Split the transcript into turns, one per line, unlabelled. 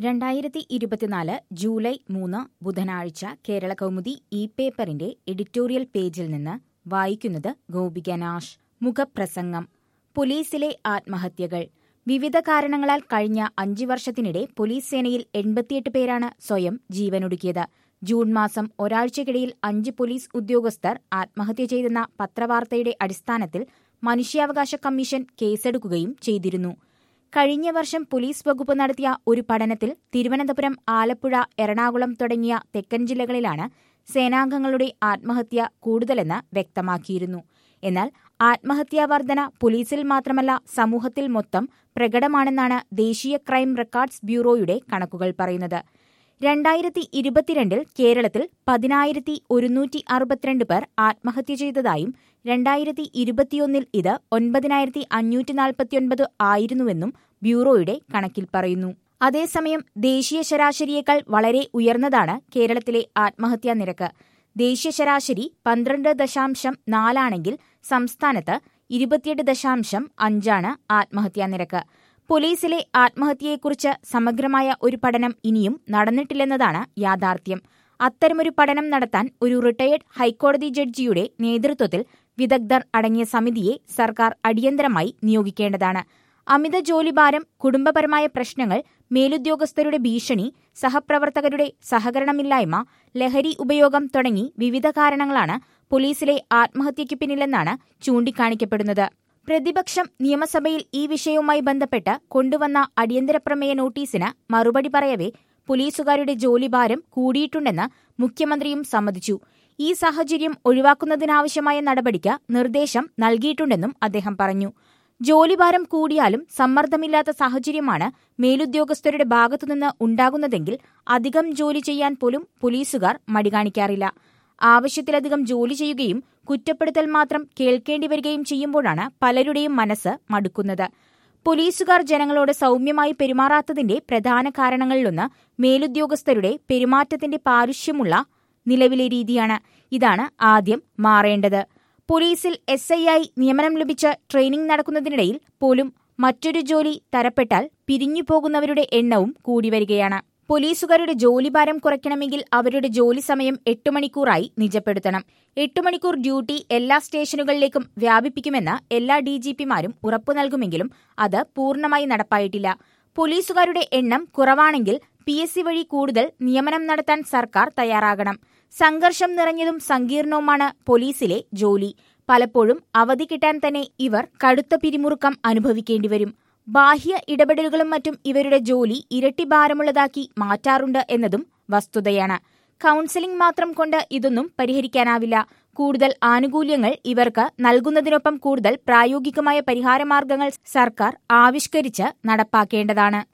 രണ്ടായിരത്തി ഇരുപത്തിനാല് ജൂലൈ മൂന്ന് ബുധനാഴ്ച കേരള കൗമുദി ഇ പേപ്പറിന്റെ എഡിറ്റോറിയൽ പേജിൽ നിന്ന് വായിക്കുന്നത് ഗോപിക നാഷ് മുഖപ്രസംഗം പോലീസിലെ ആത്മഹത്യകൾ വിവിധ കാരണങ്ങളാൽ കഴിഞ്ഞ അഞ്ചു വർഷത്തിനിടെ പോലീസ് സേനയിൽ എൺപത്തിയെട്ട് പേരാണ് സ്വയം ജീവനൊടുക്കിയത് ജൂൺ മാസം ഒരാഴ്ചക്കിടയിൽ അഞ്ച് പോലീസ് ഉദ്യോഗസ്ഥർ ആത്മഹത്യ ചെയ്തെന്ന പത്രവാർത്തയുടെ അടിസ്ഥാനത്തിൽ മനുഷ്യാവകാശ കമ്മീഷൻ കേസെടുക്കുകയും ചെയ്തിരുന്നു കഴിഞ്ഞ വർഷം പോലീസ് വകുപ്പ് നടത്തിയ ഒരു പഠനത്തിൽ തിരുവനന്തപുരം ആലപ്പുഴ എറണാകുളം തുടങ്ങിയ തെക്കൻ ജില്ലകളിലാണ് സേനാംഗങ്ങളുടെ ആത്മഹത്യ കൂടുതലെന്ന് വ്യക്തമാക്കിയിരുന്നു എന്നാൽ ആത്മഹത്യാ വർധന പോലീസിൽ മാത്രമല്ല സമൂഹത്തിൽ മൊത്തം പ്രകടമാണെന്നാണ് ദേശീയ ക്രൈം റെക്കോർഡ്സ് ബ്യൂറോയുടെ കണക്കുകൾ പറയുന്നത് രണ്ടായിരത്തി ഇരുപത്തിരണ്ടിൽ കേരളത്തിൽ പതിനായിരത്തി ഒരുന്നൂറ്റി അറുപത്തിരണ്ട് പേർ ആത്മഹത്യ ചെയ്തതായും രണ്ടായിരത്തി ഇരുപത്തിയൊന്നിൽ ഇത് ഒൻപതിനായിരത്തി അഞ്ഞൂറ്റി നാൽപ്പത്തിയൊൻപത് ആയിരുന്നുവെന്നും ബ്യൂറോയുടെ കണക്കിൽ പറയുന്നു അതേസമയം ദേശീയ ശരാശരിയേക്കാൾ വളരെ ഉയർന്നതാണ് കേരളത്തിലെ ആത്മഹത്യാ നിരക്ക് ദേശീയ ശരാശരി പന്ത്രണ്ട് ദശാംശം നാലാണെങ്കിൽ സംസ്ഥാനത്ത് ഇരുപത്തിയെട്ട് ദശാംശം അഞ്ചാണ് ആത്മഹത്യാ നിരക്ക് പോലീസിലെ ആത്മഹത്യയെക്കുറിച്ച് സമഗ്രമായ ഒരു പഠനം ഇനിയും നടന്നിട്ടില്ലെന്നതാണ് യാഥാർത്ഥ്യം അത്തരമൊരു പഠനം നടത്താൻ ഒരു റിട്ടയേർഡ് ഹൈക്കോടതി ജഡ്ജിയുടെ നേതൃത്വത്തിൽ വിദഗ്ധർ അടങ്ങിയ സമിതിയെ സർക്കാർ അടിയന്തരമായി നിയോഗിക്കേണ്ടതാണ് അമിത ജോലിഭാരം കുടുംബപരമായ പ്രശ്നങ്ങൾ മേലുദ്യോഗസ്ഥരുടെ ഭീഷണി സഹപ്രവർത്തകരുടെ സഹകരണമില്ലായ്മ ലഹരി ഉപയോഗം തുടങ്ങി വിവിധ കാരണങ്ങളാണ് പോലീസിലെ ആത്മഹത്യയ്ക്ക് പിന്നിലെന്നാണ് ചൂണ്ടിക്കാണിക്കപ്പെടുന്നത് പ്രതിപക്ഷം നിയമസഭയിൽ ഈ വിഷയവുമായി ബന്ധപ്പെട്ട് കൊണ്ടുവന്ന അടിയന്തര പ്രമേയ നോട്ടീസിന് മറുപടി പറയവേ പോലീസുകാരുടെ ജോലിഭാരം കൂടിയിട്ടുണ്ടെന്ന് മുഖ്യമന്ത്രിയും സമ്മതിച്ചു ഈ സാഹചര്യം ഒഴിവാക്കുന്നതിനാവശ്യമായ നടപടിക്ക് നിർദ്ദേശം നൽകിയിട്ടുണ്ടെന്നും അദ്ദേഹം പറഞ്ഞു ജോലിഭാരം കൂടിയാലും സമ്മർദ്ദമില്ലാത്ത സാഹചര്യമാണ് മേലുദ്യോഗസ്ഥരുടെ ഭാഗത്തുനിന്ന് ഉണ്ടാകുന്നതെങ്കിൽ അധികം ജോലി ചെയ്യാൻ പോലും പോലീസുകാർ മടികാണിക്കാറില്ല ആവശ്യത്തിലധികം ജോലി ചെയ്യുകയും കുറ്റപ്പെടുത്തൽ മാത്രം കേൾക്കേണ്ടി വരികയും ചെയ്യുമ്പോഴാണ് പലരുടെയും മനസ്സ് മടുക്കുന്നത് പോലീസുകാർ ജനങ്ങളോട് സൗമ്യമായി പെരുമാറാത്തതിന്റെ പ്രധാന കാരണങ്ങളിലൊന്ന് മേലുദ്യോഗസ്ഥരുടെ പെരുമാറ്റത്തിന്റെ പാരുഷ്യമുള്ള നിലവിലെ രീതിയാണ് ഇതാണ് ആദ്യം മാറേണ്ടത് പോലീസിൽ എസ് ഐ ആയി നിയമനം ലഭിച്ച് ട്രെയിനിംഗ് നടക്കുന്നതിനിടയിൽ പോലും മറ്റൊരു ജോലി തരപ്പെട്ടാൽ പിരിഞ്ഞു പോകുന്നവരുടെ എണ്ണവും കൂടി വരികയാണ് പോലീസുകാരുടെ ജോലിഭാരം കുറയ്ക്കണമെങ്കിൽ അവരുടെ ജോലി സമയം എട്ട് മണിക്കൂറായി നിജപ്പെടുത്തണം എട്ട് മണിക്കൂർ ഡ്യൂട്ടി എല്ലാ സ്റ്റേഷനുകളിലേക്കും വ്യാപിപ്പിക്കുമെന്ന് എല്ലാ ഡിജിപിമാരും ഉറപ്പു നൽകുമെങ്കിലും അത് പൂർണ്ണമായി നടപ്പായിട്ടില്ല പോലീസുകാരുടെ എണ്ണം കുറവാണെങ്കിൽ പി എസ് സി വഴി കൂടുതൽ നിയമനം നടത്താൻ സർക്കാർ തയ്യാറാകണം സംഘർഷം നിറഞ്ഞതും സങ്കീർണവുമാണ് പോലീസിലെ ജോലി പലപ്പോഴും അവധി കിട്ടാൻ തന്നെ ഇവർ കടുത്ത പിരിമുറുക്കം അനുഭവിക്കേണ്ടിവരും ബാഹ്യ ഇടപെടലുകളും മറ്റും ഇവരുടെ ജോലി ഇരട്ടി ഭാരമുള്ളതാക്കി മാറ്റാറുണ്ട് എന്നതും വസ്തുതയാണ് കൌൺസിലിംഗ് മാത്രം കൊണ്ട് ഇതൊന്നും പരിഹരിക്കാനാവില്ല കൂടുതൽ ആനുകൂല്യങ്ങൾ ഇവർക്ക് നൽകുന്നതിനൊപ്പം കൂടുതൽ പ്രായോഗികമായ പരിഹാരമാർഗങ്ങൾ സർക്കാർ ആവിഷ്കരിച്ച് നടപ്പാക്കേണ്ടതാണ്